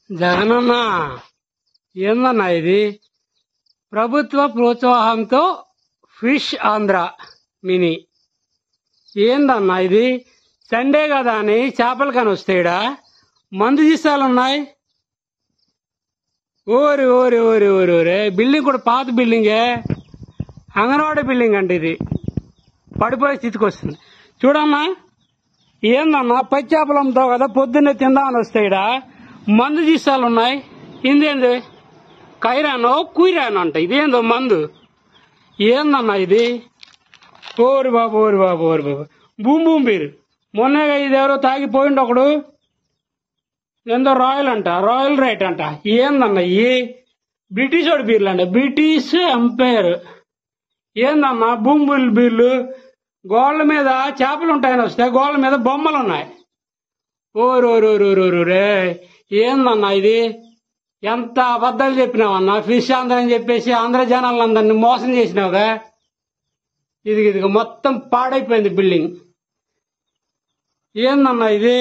జగనన్న ఏందన్నా ఇది ప్రభుత్వ ప్రోత్సాహంతో ఫిష్ ఆంధ్ర మినీ ఏందన్నా ఇది సండే కదా అని చేపలు కానీ వస్తాయిడా మందు సీసాలు ఉన్నాయి ఓరి ఓరి ఓరి ఓరి ఓరే బిల్డింగ్ కూడా పాత బిల్డింగే అంగన్వాడీ బిల్డింగ్ అంటే ఇది పడిపోయే స్థితికి వస్తుంది చూడమ్మా ఏందన్నా పచ్చి చేపలు అమ్ముతావు కదా పొద్దున్నే తిందామని వస్తాయిడా మందు సీసాలు ఉన్నాయి ఇందేంది కైరానో కుయిరానో అంట ఇదేందో మందు ఏందన్నా ఇది ఓరి బాబు ఓరి బాబు ఓరి బాబు బూమ్ బూమ్ బీర్ మొన్నగా ఇది ఎవరో తాగిపోయిండు ఒకడు ఏందో రాయల్ అంట రాయల్ రైట్ అంట ఏందన్న ఈ బ్రిటిష్ వాడి బీర్లు అంట బ్రిటిష్ ఎంపైర్ ఏందమ్మా బూంబుల్ బీర్లు గోళ్ళ మీద చేపలు ఉంటాయని వస్తే గోళ్ళ మీద బొమ్మలు ఉన్నాయి ఓరోరోరోరోరు రే ఏందన్నా ఇది ఎంత అబద్ధాలు చెప్పినావన్నా ఫిష్ ఆంధ్ర అని చెప్పేసి ఆంధ్ర జనాలందరినీ మోసం చేసినావుగా ఇది ఇది మొత్తం పాడైపోయింది బిల్డింగ్ ఏందన్నా ఇది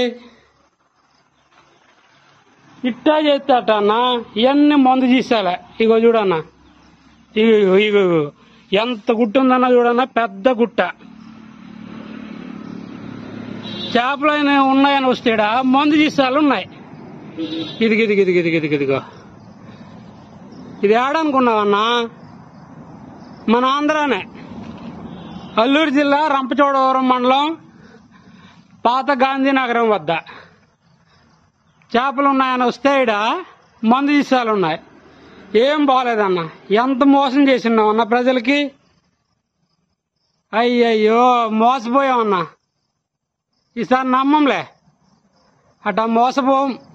ఇట్టా చేస్తాట అన్న ఇవన్నీ మందు తీసాలే ఇగో చూడన్న ఇగో ఇగో ఇగో ఇగో. ఎంత గుట్ట ఉందన్న చూడన్న పెద్ద గుట్ట చేపలు అయినా ఉన్నాయని వస్తేడా మందు తీసాలు ఉన్నాయి ఇదిగి ఇదిగి ఇదిగి ఇదిగి ఇదిగి ఇదిగో ఇది ఏడనుకున్నావన్నా మన ఆంధ్రానే అల్లూరు జిల్లా రంపచోడవరం మండలం పాత గాంధీనగరం వద్ద చేపలు ఉన్నాయని వస్తే ఈడ మందు సీసాలు ఉన్నాయి ఏం బాగలేదన్న ఎంత మోసం చేసినావన్న ప్రజలకి అయ్యయ్యో మోసపోయామన్నా ఈసారి నమ్మంలే అట్టా మోసపోం